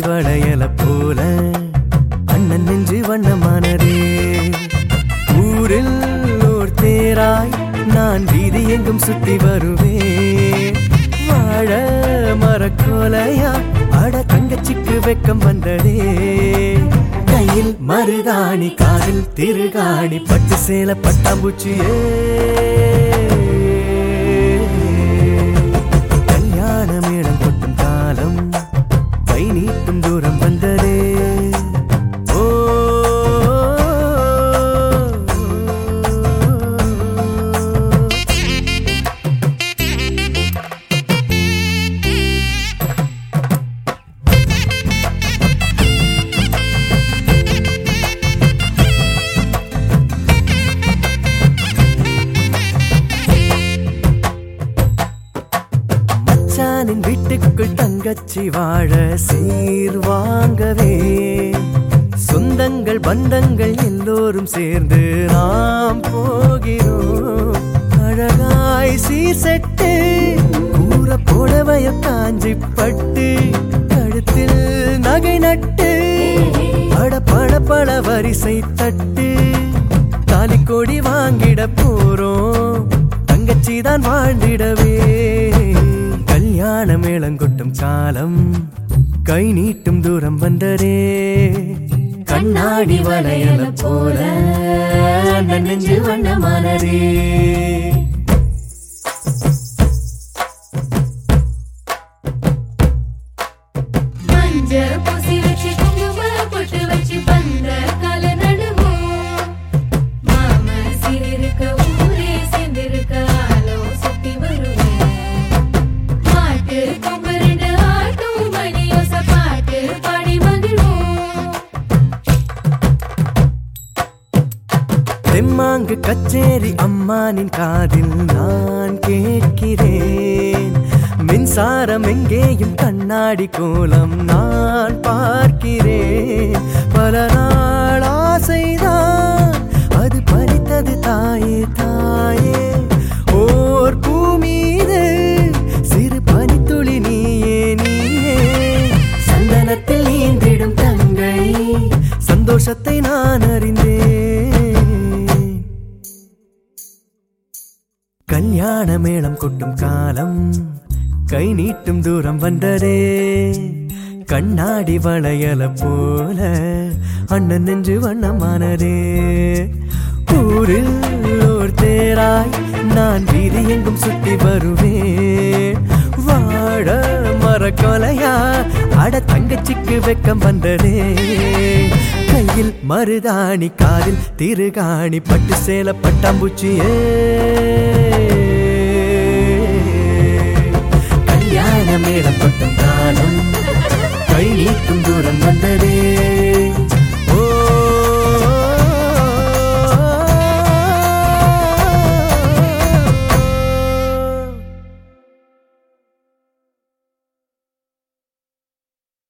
வளையல போல அண்ணன் நெஞ்சு வண்ணமானதே ஊரில் ஓர் தேராய் நான் வீதி எங்கும் சுத்தி வருவேன் வாழ மரக்கோலையா அட தங்கச்சிக்கு வெக்கம் வந்ததே கையில் மருதாணி காதில் திருகாணி பட்டு சேல பட்டாம்பூச்சியே கல்யாண மேளம் கொட்டும் காலம் கை நீட்டும் தூரம் வந்ததே ஓ மச்சானின் வீட்டுக்குள் தங்கச்சி வாழ சீர் வாங்கவே சொந்தங்கள் பந்தங்கள் எல்லோரும் சேர்ந்து நாம் போகிறோம் அழகாய் சீர் செட்டு கூற புடவைய காஞ்சி பட்டு கழுத்தில் நகை நட்டு பட பட பல வரிசை தட்டு தாலி கொடி வாங்கிட போறோம் தங்கச்சி தான் வாழ்ந்திடவே கல்யாண மேளங்கொட்டும் காலம் கை நீட்டும் தூரம் வந்தரே கண்ணாடி வளையல போல அண்ணன் நெஞ்சு வண்ணமானதே மஞ்ச பூசி வச்சு குங்கும பொட்டு வச்சு பந்த கால நடுவோம் மாம சீரிருக்க ஊரே சேர்ந்திருக்க ஆலோ சுத்தி வருவேன் மாட்டு கொம்பு ரெண்டு ஆட்டும் மணியோச பாட்டு பாடி மகிழ்வோம் தெம்மாங்கு கச்சேரி அம்மானின் காதில் நான் கேட்கிறேன் மின்சாரம் எங்கேயும் கண்ணாடி கோலம் நான் பார்க்கிறேன் பல நாள் ஆசைதான் அது பறித்தது தாயே தாயே ஓர் பூமீது சிறு பனித்துளி நீயே நீயே சந்தனத்தில் நீந்திடும் தங்கை சந்தோஷத்தை நான் அறிந்தேன் கல்யாண மேளம் கொட்டும் காலம் கை நீட்டும் தூரம் வந்ததே கண்ணாடி வளையல போல அண்ணன் நெஞ்சு வண்ணமானதே ஊரில் ஓர் தேராய் நான் வீதி எங்கும் சுத்தி வருவேன் வாழ மரக்கொலையா அட தங்கச்சிக்கு வெக்கம் வந்ததே கையில் மருதாணி காதில் திருகாணி பட்டு சேல பட்டாம்பூச்சியே கல்யாண மேளம் கொட்டும் காலம் கை நீட்டும் தூரம் வந்ததே